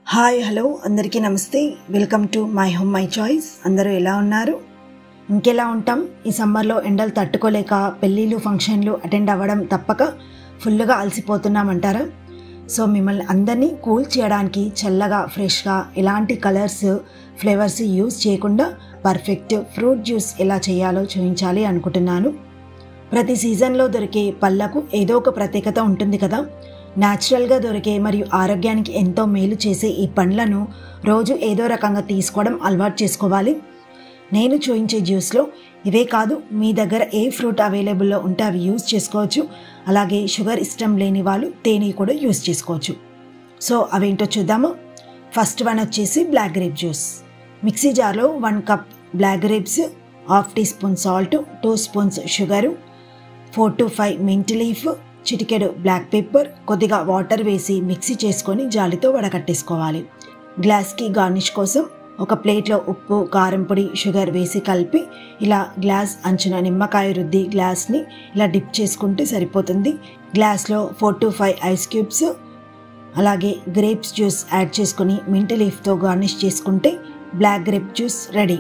hi hello అందరికీ నమస్తే welcome to my home my choice అందరూ ఎలా ఉన్నారు ఇంకెలా ఉంటాం ఈ సమ్మర్లో ఎండలు తట్టుకోలేక పెళ్ళిళ్ళు ఫంక్షన్లు అటెండ్ అవ్వడం తప్పక ఫుల్గా అలసిపోతున్నామంటారా సో మిమ్మల్ని అందరినీ కూల్ చేయడానికి చల్లగా ఫ్రెష్గా ఎలాంటి కలర్స్ ఫ్లేవర్స్ యూస్ చేయకుండా పర్ఫెక్ట్ ఫ్రూట్ జ్యూస్ ఎలా చేయాలో చూపించాలి అనుకుంటున్నాను ప్రతి సీజన్లో దొరికే పళ్ళకు ఏదో ఒక ప్రత్యేకత ఉంటుంది కదా న్యాచురల్గా దొరికే మరియు ఆరోగ్యానికి ఎంతో మేలు చేసే ఈ పండ్లను రోజు ఏదో రకంగా తీసుకోవడం అలవాటు చేసుకోవాలి నేను చూపించే జ్యూస్లో ఇవే కాదు మీ దగ్గర ఏ ఫ్రూట్ అవైలబుల్లో ఉంటే అవి యూస్ చేసుకోవచ్చు అలాగే షుగర్ ఇష్టం లేని వాళ్ళు తేనె కూడా యూస్ చేసుకోవచ్చు సో అవేంటో చూద్దాము ఫస్ట్ వన్ వచ్చేసి బ్లాక్ గ్రేప్ జ్యూస్ మిక్సీ జార్లో one cup black grapes half tea spoon salt two spoons sugar four to five mint leaf చిటికెడు బ్లాక్ పెప్పర్ కొద్దిగా వాటర్ వేసి మిక్సీ చేసుకొని జాలితో వడకట్టేసుకోవాలి గ్లాస్కి గార్నిష్ కోసం ఒక ప్లేట్లో ఉప్పు కారం పొడి షుగర్ వేసి కలిపి ఇలా గ్లాస్ అంచున నిమ్మకాయ రుద్ది గ్లాస్ని ఇలా డిప్ చేసుకుంటే సరిపోతుంది గ్లాస్లో four to five ice cubes అలాగే గ్రేప్స్ జ్యూస్ యాడ్ చేసుకుని మింట్ లీఫ్తో గార్నిష్ చేసుకుంటే black grape juice ready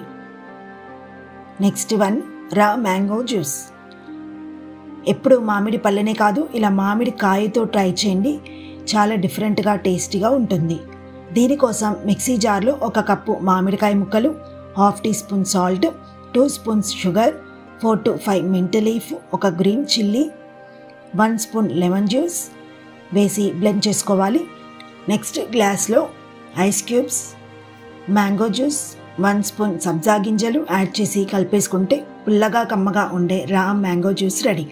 next one raw mango juice ఎప్పుడు మామిడి పళ్ళనే కాదు ఇలా మామిడి కాయతో ట్రై చేయండి చాలా డిఫరెంట్గా టేస్టీగా ఉంటుంది దీనికోసం మిక్సీ జార్లో ఒక కప్పు మామిడికాయ ముక్కలు half tea spoon salt two spoons sugar four to five mint leaf ఒక green chilli one spoon lemon juice వేసి బ్లెండ్ చేసుకోవాలి నెక్స్ట్ గ్లాస్లో ice cubes mango juice one spoon సబ్జా గింజలు యాడ్ చేసి కలిపేసుకుంటే పుల్లగా కమ్మగా ఉండే raw mango juice ready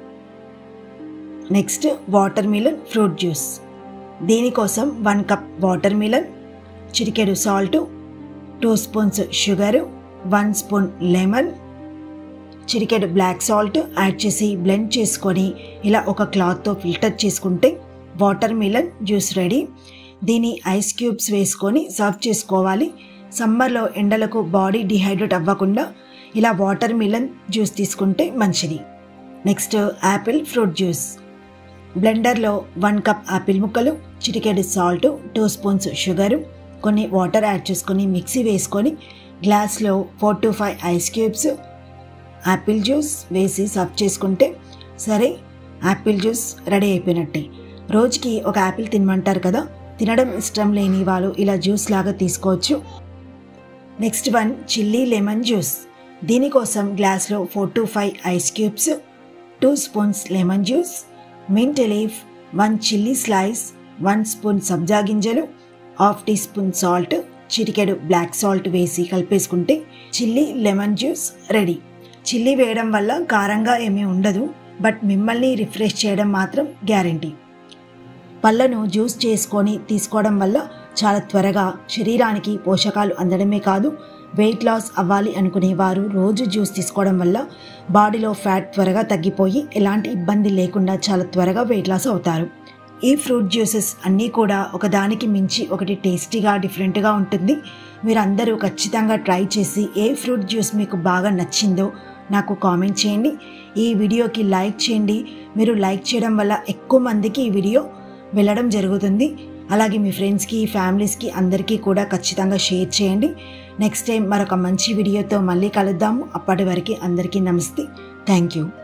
next water melon fruit juice దీనికోసం వన్ కప్ వాటర్ మిలన్ చిటికెడు salt two spoons sugar one spoon lemon చిటికెడు బ్లాక్ సాల్ట్ యాడ్ చేసి బ్లెండ్ చేసుకొని ఇలా ఒక క్లాత్తో ఫిల్టర్ చేసుకుంటే వాటర్ మిలన్ జ్యూస్ రెడీ దీని ఐస్ క్యూబ్స్ వేసుకొని సర్వ్ చేసుకోవాలి సమ్మర్లో ఎండలకు బాడీ డిహైడ్రేట్ అవ్వకుండా ఇలా వాటర్ మిలన్ జ్యూస్ తీసుకుంటే మంచిది నెక్స్ట్ యాపిల్ ఫ్రూట్ జ్యూస్ బ్లెండర్లో వన్ కప్ యాపిల్ ముక్కలు చిటికెడు సాల్ట్ టూ స్పూన్స్ షుగరు కొన్ని వాటర్ యాడ్ చేసుకొని మిక్సీ వేసుకొని గ్లాస్లో four to five ice cubes apple juice వేసి సర్వ్ చేసుకుంటే సరే యాపిల్ జ్యూస్ రెడీ అయిపోయినట్టే రోజుకి ఒక యాపిల్ తినమంటారు కదా తినడం ఇష్టం లేని వాళ్ళు ఇలా జ్యూస్ లాగా తీసుకోవచ్చు next one chilli lemon juice దీనికోసం గ్లాస్లో four to five ice cubes two spoons lemon juice mint leaf one chilli slice one spoon సబ్జా గింజలు హాఫ్ టీ స్పూన్ సాల్ట్ చిటికెడు బ్లాక్ సాల్ట్ వేసి కలిపేసుకుంటే chilli lemon juice ready chilli వేయడం వల్ల కారంగా ఏమీ ఉండదు బట్ మిమ్మల్ని రిఫ్రెష్ చేయడం మాత్రం గ్యారంటీ పళ్ళను జ్యూస్ చేసుకొని తీసుకోవడం వల్ల చాలా త్వరగా శరీరానికి పోషకాలు అందడమే కాదు వెయిట్ లాస్ అవ్వాలి అనుకునే వారు రోజు జ్యూస్ తీసుకోవడం వల్ల బాడీలో ఫ్యాట్ త్వరగా తగ్గిపోయి ఎలాంటి ఇబ్బంది లేకుండా చాలా త్వరగా వెయిట్ లాస్ అవుతారు ఈ ఫ్రూట్ జ్యూసెస్ అన్నీ కూడా ఒకదానికి మించి ఒకటి టేస్టీగా డిఫరెంట్గా ఉంటుంది మీరు అందరూ ఖచ్చితంగా ట్రై చేసి ఏ ఫ్రూట్ జ్యూస్ మీకు బాగా నచ్చిందో నాకు కామెంట్ చేయండి ఈ వీడియోకి లైక్ చేయండి మీరు లైక్ చేయడం వల్ల ఎక్కువ మందికి ఈ వీడియో వెళ్ళడం జరుగుతుంది అలాగే మీ ఫ్రెండ్స్కి ఫ్యామిలీస్కి అందరికీ కూడా ఖచ్చితంగా షేర్ చేయండి నెక్స్ట్ టైం మరొక మంచి వీడియోతో మళ్ళీ కలుద్దాము అప్పటి వరకు అందరికీ నమస్తే థ్యాంక్ యూ